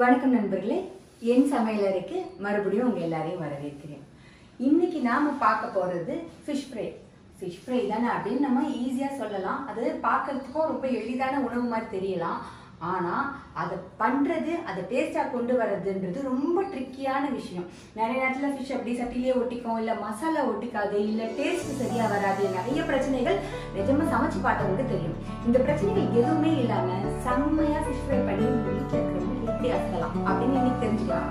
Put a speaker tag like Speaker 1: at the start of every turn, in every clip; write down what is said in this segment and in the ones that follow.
Speaker 1: வணக்கம் நண்பர்களே என் சமையலறைக்கு மறுபடியும் உங்க எல்லாரையும் வரவேற்கிறேன் இன்னைக்கு நாம பார்க்க போறது ஃபிஷ் ஃப்ரை ஃபிஷ் ஃப்ரை தானே அப்படின்னு நம்ம ஈஸியா சொல்லலாம் அது பார்க்கறதுக்கும் ரொம்ப எளிதான உணவு மாதிரி தெரியலாம் ஆனா அதை பண்றது அதை டேஸ்டா கொண்டு வர்றதுன்றது ரொம்ப ட்ரிக்கியான விஷயம் நிறைய நேரத்துல ஃபிஷ் அப்படி சட்டிலேயே ஒட்டிக்கும் இல்ல மசாலா ஒட்டிக்காது இல்ல டேஸ்ட் சரியா வராது நிறைய பிரச்சனைகள் நிஜமா சமைச்சு பார்த்தவங்களுக்கு தெரியும் இந்த பிரச்சனைகள் எதுவுமே இல்லாம செம்மையா ஃபிஷ் ஃப்ரை பண்ணி உங்க வீட்டுல இருக்கிறவங்க எப்படி அசலாம் அப்படின்னு இன்னைக்கு தெரிஞ்சுக்கலாம்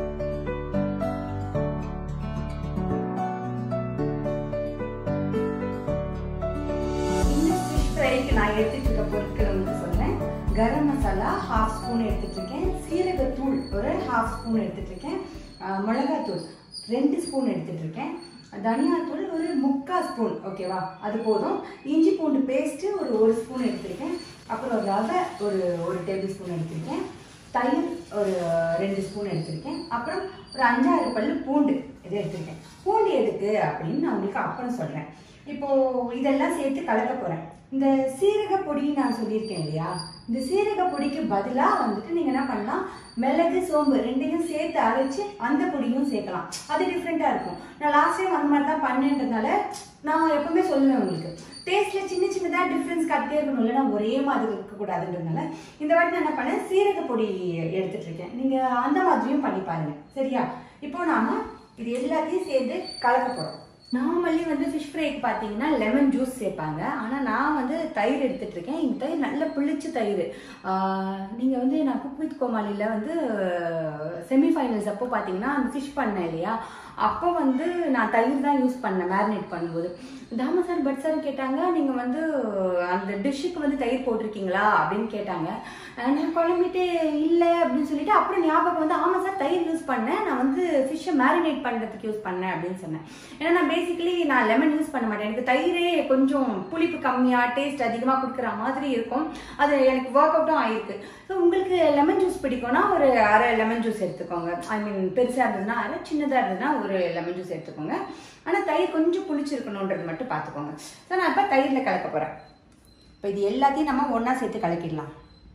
Speaker 1: இந்த ஃபிஷ் ஃப்ரைக்கு நான் எடுத்துட்டு இருக்க பொருட்கள் வந்து சொல்றேன் கரம் மசாலா ஹாஃப் ஸ்பூன் எடுத்துட்டு இருக்கேன் சீரகத்தூள் ஒரு ஹாஃப் ஸ்பூன் எடுத்துட்டு இருக்கேன் அஹ் மிளகாத்தூள் ரெண்டு ஸ்பூன் எடுத்துட்டு இருக்கேன் தனியாத்தூள் ஒரு முக்கால் ஸ்பூன் ஓகேவா அது போதும் இஞ்சி பூண்டு பேஸ்ட் ஒரு ஒரு ஸ்பூன் எடுத்திருக்கேன் அப்புறம் ரவை ஒரு ஒரு டேபிள் ஸ்பூன் எடுத்திருக்கேன் தயிர் ஒரு ரெண்டு ஸ்பூன் எடுத்திருக்கேன் அப்புறம் ஒரு அஞ்சாறு பல்லு பூண்டு இது எடுத்திருக்கேன் பூண்டு எதுக்கு அப்படின்னு நான் உங்களுக்கு அப்புறம் சொல்றேன் இப்போ இதெல்லாம் சேர்த்து கலக்க போறேன் இந்த சீரக பொடி நான் சொல்லியிருக்கேன் இல்லையா இந்த சீரக பொடிக்கு பதிலா வந்துட்டு நீங்க என்ன பண்ணலாம் மிளகு சோம்பு ரெண்டையும் சேர்த்து அரைச்சு அந்த பொடியும் சேர்க்கலாம் அது டிஃப்ரெண்டா இருக்கும் நான் லாஸ்ட் டைம் அந்த மாதிரி தான் பண்ணேன்றதுனால நான் எப்பவுமே சொல்லுவேன் உங்களுக்கு டேஸ்ட்ல சின்ன சின்னதா டிஃப்ரென்ஸ் காட்டிட்டே இருக்கணும் இல்லைன்னா ஒரே மாதிரி இருக்கக்கூடாதுன்றதுனால இந்த வாட்டி நான் என்ன பண்ணேன் சீரக பொடி எடுத்துட்டு இருக்கேன் நீங்க அந்த மாதிரியும் பண்ணி பாருங்க சரியா இப்போ நாம இது எல்லாத்தையும் சேர்த்து கலக்க போறோம் நார்மலி வந்து ஃபிஷ் ஃப்ரைக்கு பார்த்தீங்கன்னா லெமன் ஜூஸ் சேர்ப்பாங்க ஆனால் நான் வந்து தயிர் எடுத்துட்டு இருக்கேன் இந்த தயிர் நல்ல புளிச்ச தயிர் நீங்கள் வந்து நான் குக் வித் கோமாளியில் வந்து செமிஃபைனல்ஸ் அப்போ பார்த்தீங்கன்னா அந்த ஃபிஷ் பண்ணேன் இல்லையா அப்போ வந்து நான் தயிர் தான் யூஸ் பண்ணேன் மேரினேட் பண்ணும்போது தாம சார் பட் சார் கேட்டாங்க நீங்கள் வந்து அந்த டிஷ்ஷுக்கு வந்து தயிர் போட்டிருக்கீங்களா அப்படின்னு கேட்டாங்க அஹ் நான் குழம்பிட்டு இல்லை அப்படின்னு சொல்லிட்டு அப்புறம் ஞாபகம் வந்து ஆமாம் சார் தயிர் யூஸ் பண்ணேன் நான் வந்து ஃபிஷ்ஷை மேரினேட் பண்ணுறதுக்கு யூஸ் பண்ணேன் அப்படின்னு சொன்னேன் ஏன்னா நான் பேசிக்கலி நான் லெமன் யூஸ் பண்ண மாட்டேன் எனக்கு தயிரே கொஞ்சம் புளிப்பு கம்மியாக டேஸ்ட் அதிகமாக கொடுக்குற மாதிரி இருக்கும் அது எனக்கு ஒர்க் அவுட்டும் ஆயிருக்கு ஸோ உங்களுக்கு லெமன் ஜூஸ் பிடிக்கும்னா ஒரு அரை லெமன் ஜூஸ் எடுத்துக்கோங்க ஐ மீன் பெருசாக இருந்ததுன்னா அரை சின்னதாக இருந்ததுன்னா ஒரு லெமன் ஜூஸ் எடுத்துக்கோங்க ஆனால் தயிர் கொஞ்சம் புளிச்சிருக்கணுன்றது மட்டும் பார்த்துக்கோங்க ஸோ நான் இப்போ தயிரில் கலக்க போகிறேன் இப்போ இது எல்லாத்தையும் நம்ம ஒன்றா சேர்த்து கலக்கிடலாம்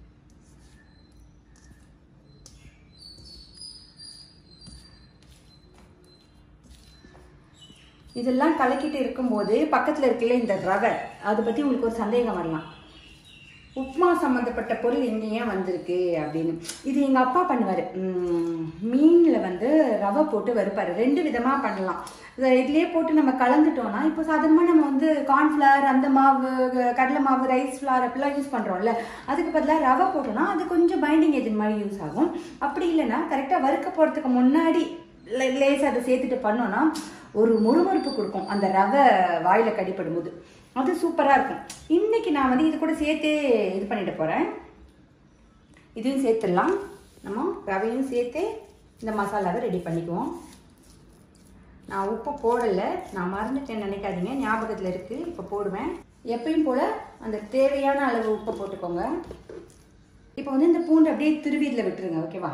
Speaker 1: இதெல்லாம் கலக்கிட்டு இருக்கும்போது பக்கத்தில் இருக்குல்ல இந்த ரவை அதை பற்றி உங்களுக்கு ஒரு சந்தேகம் வரலாம் உப்மா சம்மந்தப்பட்ட பொருள் இங்கே ஏன் வந்திருக்கு அப்படின்னு இது எங்கள் அப்பா பண்ணுவார் மீனில் வந்து ரவை போட்டு வறுப்பார் ரெண்டு விதமாக பண்ணலாம் இதை இதுலேயே போட்டு நம்ம கலந்துட்டோம்னா இப்போ சாதாரணமாக நம்ம வந்து கார்ன்ஃப்ளவர் அந்த மாவு கடலை மாவு ரைஸ் ஃப்ளவர் அப்படிலாம் யூஸ் பண்ணுறோம்ல அதுக்கு பதிலாக ரவை போட்டோம்னா அது கொஞ்சம் பைண்டிங் ஏஜென்ட் மாதிரி யூஸ் ஆகும் அப்படி இல்லைன்னா கரெக்டாக வறுக்க போகிறதுக்கு முன்னாடி லேசாக அதை சேர்த்துட்டு பண்ணோன்னா ஒரு முறுமுறுப்பு கொடுக்கும் அந்த ரவை வாயில் கடிப்படும் போது அது சூப்பராக இருக்கும் இன்னைக்கு நான் வந்து இது கூட சேர்த்து இது பண்ணிட்டு போகிறேன் இதையும் சேர்த்துடலாம் நம்ம ரவையும் சேர்த்து இந்த மசாலாவை ரெடி பண்ணிக்குவோம் நான் உப்பு போடலை நான் மறந்துட்டேன் நினைக்காதீங்க ஞாபகத்தில் இருக்குது இப்போ போடுவேன் எப்பயும் போல் அந்த தேவையான அளவு உப்பை போட்டுக்கோங்க இப்போ வந்து இந்த பூண்டு அப்படியே திருவி இதில் விட்டுருங்க ஓகேவா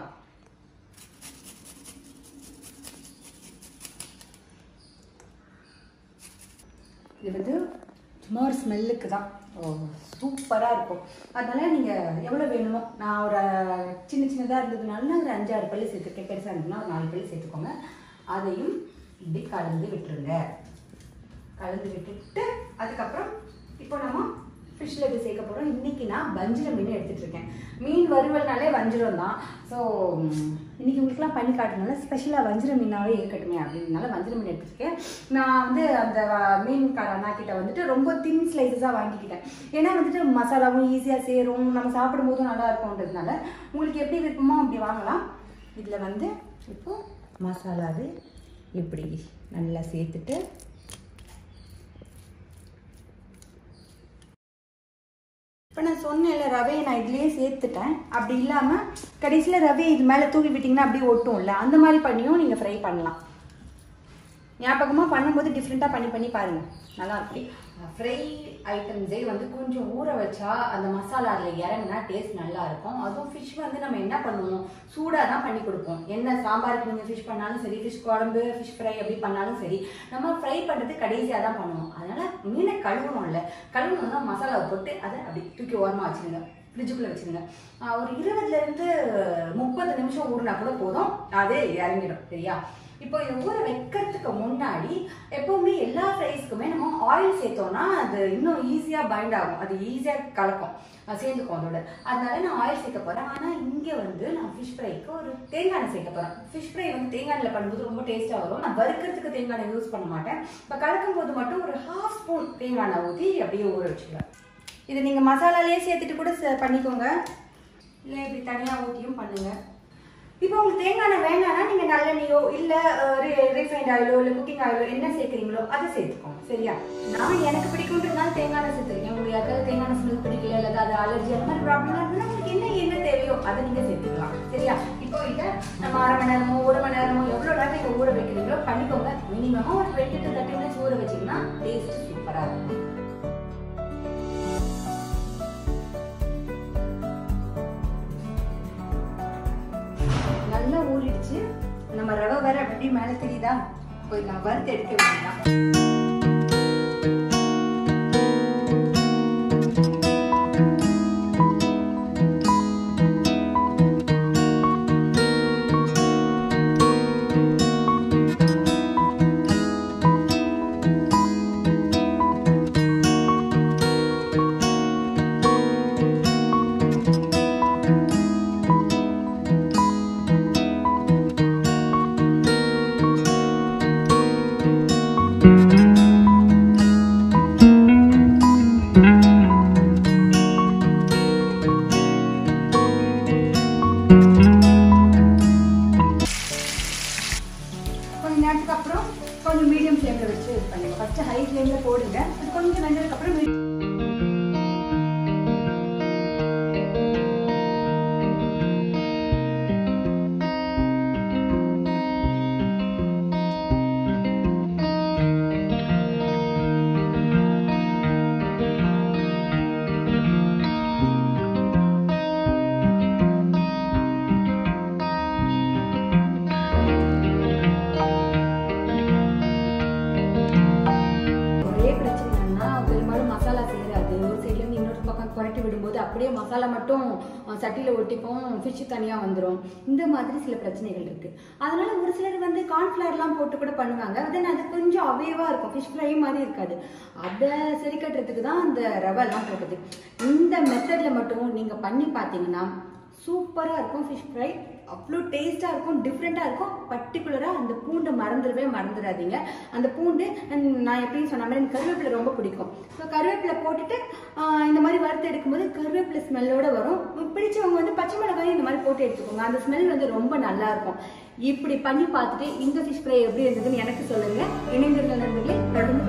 Speaker 1: இது வந்து சும்மா ஒரு ஸ்மெல்லுக்கு தான் சூப்பராக இருக்கும் அதனால நீங்கள் எவ்வளோ வேணுமோ நான் ஒரு சின்ன சின்னதாக இருந்ததுனால ஒரு அஞ்சாறு பல்லு சேர்த்துருக்கேன் பெருசாக இருந்ததுன்னா ஒரு நாலு பல்லு சேர்த்துக்கோங்க அதையும் இப்படி கலந்து விட்டுருங்க கலந்து விட்டுட்டு அதுக்கப்புறம் இப்போ நம்ம ஃபிஷ்ஷில் இது சேர்க்க போகிறோம் இன்றைக்கி நான் வஞ்சிரம் மீன் எடுத்துகிட்டு இருக்கேன் மீன் வறுவல்னாலே வஞ்சிரம் தான் ஸோ இன்றைக்கி உங்களுக்குலாம் பண்ணி காட்டுனால ஸ்பெஷலாக வஞ்சிர மீனாகவே இருக்கட்டுமே அப்படின்றனால வஞ்சிர மீன் எடுத்துருக்கேன் நான் வந்து அந்த வ- மீன்கார அண்ணா கிட்ட வந்துட்டு ரொம்ப தின் ஸ்லைசஸாக வாங்கிக்கிட்டேன் ஏன்னா வந்துட்டு மசாலாவும் ஈஸியாக சேரும் நம்ம சாப்பிடும்போதும் நல்லா இருக்கும்ன்றதுனால உங்களுக்கு எப்படி விருப்பமோ அப்படி வாங்கலாம் இதில் வந்து இப்போ மசாலாவு இப்படி நல்லா சேர்த்துட்டு இப்போ நான் சொன்னேன்ல ரவையை நான் இதுலேயே சேர்த்துட்டேன் அப்படி இல்லாமல் கடைசியில் ரவையை இது மேலே தூவி விட்டிங்கன்னா அப்படியே ஒட்டும்ல அந்த மாதிரி பண்ணியும் நீங்கள் ஃப்ரை பண்ணலாம் ஞாபகமாக பண்ணும்போது டிஃப்ரெண்ட்டாக பண்ணி பண்ணி பாருங்கள் நல்லா இருக்கு ஃப்ரை ஐட்டம்ஸே வந்து கொஞ்சம் ஊற வச்சா அந்த மசாலா அதில் இறங்கினா டேஸ்ட் நல்லா இருக்கும் அதுவும் ஃபிஷ் வந்து நம்ம என்ன பண்ணுவோம் சூடாக தான் பண்ணி கொடுப்போம் என்ன சாம்பாருக்கு நீங்கள் ஃபிஷ் பண்ணாலும் சரி ஃபிஷ் குழம்பு ஃபிஷ் ஃப்ரை அப்படி பண்ணாலும் சரி நம்ம ஃப்ரை பண்ணுறது கடைசியாக தான் பண்ணுவோம் அதனால மீனை கழுவுறோம்ல கழுவுனோம்னா மசாலாவை போட்டு அதை அப்படி தூக்கி ஓரமாக வச்சுருங்க ஃப்ரிட்ஜுக்குள்ளே வச்சுருங்க ஆஹ் ஒரு இருபதுலேருந்து முப்பது நிமிஷம் நிமிஷம் ஊறினா கூட போதும் அது இறங்கிடும் சரியா இப்போ இதை ஊற வைக்கிறதுக்கு முன்னாடி எப்பவுமே எல்லா ஃப்ரைஸ்க்குமே நம்ம ஆயில் சேர்த்தோம்னா அது இன்னும் ஈஸியாக பைண்ட் ஆகும் அது ஈஸியாக கலக்கும் அது சேர்ந்துக்கும் அதோட அதனால நான் ஆயில் சேர்க்க போறேன் ஆனா இங்க வந்து நான் ஃபிஷ் ஃப்ரைக்கு ஒரு தேங்காய் எண்ணெய் சேர்க்க போறேன் ஃபிஷ் ஃப்ரை வந்து தேங்காய் எண்ணெயில் பண்ணும்போது ரொம்ப டேஸ்டா வரும் நான் வறுக்கிறதுக்கு தேங்காய் எண்ணெய் யூஸ் பண்ண மாட்டேன் இப்போ கலக்கும் போது மட்டும் ஒரு ஹாஃப் ஸ்பூன் தேங்காய் எண்ணெய் ஊற்றி அப்படியே ஊற வச்சுக்கலாம் இது நீங்க மசாலாலேயே சேர்த்துட்டு கூட ச- பண்ணிக்கோங்க இல்லை இப்படி தனியா ஊற்றியும் பண்ணுங்க இப்போ உங்களுக்கு தேங்காய் எண்ணெய் வேணாம்னா நீங்க நல்லெண்ணெயோ இல்ல ரீஃபைண்ட் ஆயிலோ இல்ல குக்கிங் ஆயிலோ என்ன சேர்க்குறீங்களோ அதை சேர்த்துக்கோங்க சரியா நான் எனக்கு பிடிக்கும்ன்றதுனால தேங்காய் எண்ணெய் சேர்த்துருக்கேன் உங்களுக்கு யாருக்காவது தேங்காய் எண்ணெய் ஸ்மெல் பிடிக்கல அல்லது அது அலர்ஜி அந்த மாதிரி ப்ராப்ளம் இருந்தால் உங்களுக்கு என்ன என்ன தேவையோ அதை நீங்க சேர்த்துக்கலாம் சரியா இப்போ இதை நம்ம அரை மணி நேரமோ ஒரு மணி நேரமோ எவ்வளோ நேரம் நீங்க ஊற வைக்கிறீங்களோ பண்ணிக்கோங்க மினிமமாக ஒரு டுவெண்ட்டி டு தேர்ட்டி மினிட்ஸ் ஊற வச்சீங்கன்னா டேஸ்ட் சூப்பரா இருக்கும் நல்லா ஊறிடுச்சு நம்ம ரவை வேற அப்படி மேலே தெரியுதா போய் நான் வறுத்து எடுக்க வேண்டியதான் கொஞ்ச நேரத்துக்கு அப்புறம் கொஞ்சம் மீடியம் ஃப்ளேமில் வச்சு இது பண்ணுங்க ஃபர்ஸ்ட் ஹை ஃப்ளேமில் போடுங்க அது கொஞ்சம் வெந்ததுக்கு அப்புறம் மீ- ஒரே பிரச்சனை என்னன்னா பெரும்பாலும் மசாலா சேராது ஒரு சைட்ல இருந்து இன்னொரு பக்கம் புரட்டி விடும்போது அப்படியே மசாலா மட்டும் அஹ், சட்டியில ஒட்டிக்கும் ஃபிஷ் தனியா வந்துடும் இந்த மாதிரி சில பிரச்சனைகள் இருக்கு அதனால ஒரு சிலர் வந்து கார்ன்ஃபிளவர்லாம் போட்டு கூட பண்ணுவாங்க தென் அது கொஞ்சம் அவேவா இருக்கும் ஃபிஷ் ஃப்ரை மாதிரி இருக்காது அதை சரி கட்டுறதுக்கு தான் அந்த ரவெல்லாம் போட்டது இந்த மெத்தட்ல மட்டும் நீங்க பண்ணி பார்த்தீங்கன்னா சூப்பராக இருக்கும் ஃபிஷ் ஃப்ரை அவ்வளோ டேஸ்ட்டாக இருக்கும் டிஃப்ரெண்ட்டாக இருக்கும் பர்டிகுலராக அந்த பூண்டை மறந்துடவே மறந்துடாதீங்க அந்த பூண்டு and நான் எப்படின்னு சொன்ன மாதிரி எனக்கு கருவேப்பிலை ரொம்ப பிடிக்கும் ஸோ கருவேப்பிலை போட்டுட்டு ஆஹ், இந்த மாதிரி வறுத்து எடுக்கும்போது கருவேப்பிலை ஸ்மெல்லோட வரும் பிடிச்சவங்க வந்து பச்சை மிளகாயும் இந்த மாதிரி போட்டு எடுத்துக்கோங்க அந்த ஸ்மெல் வந்து ரொம்ப நல்லா இருக்கும் இப்படி பண்ணி பார்த்துட்டு இந்த ஃபிஷ் ஃப்ரை எப்படி இருந்ததுன்னு எனக்கு சொல்லுங்கள் இணைந்திருந்த நண்பர்களே தொடர்ந்து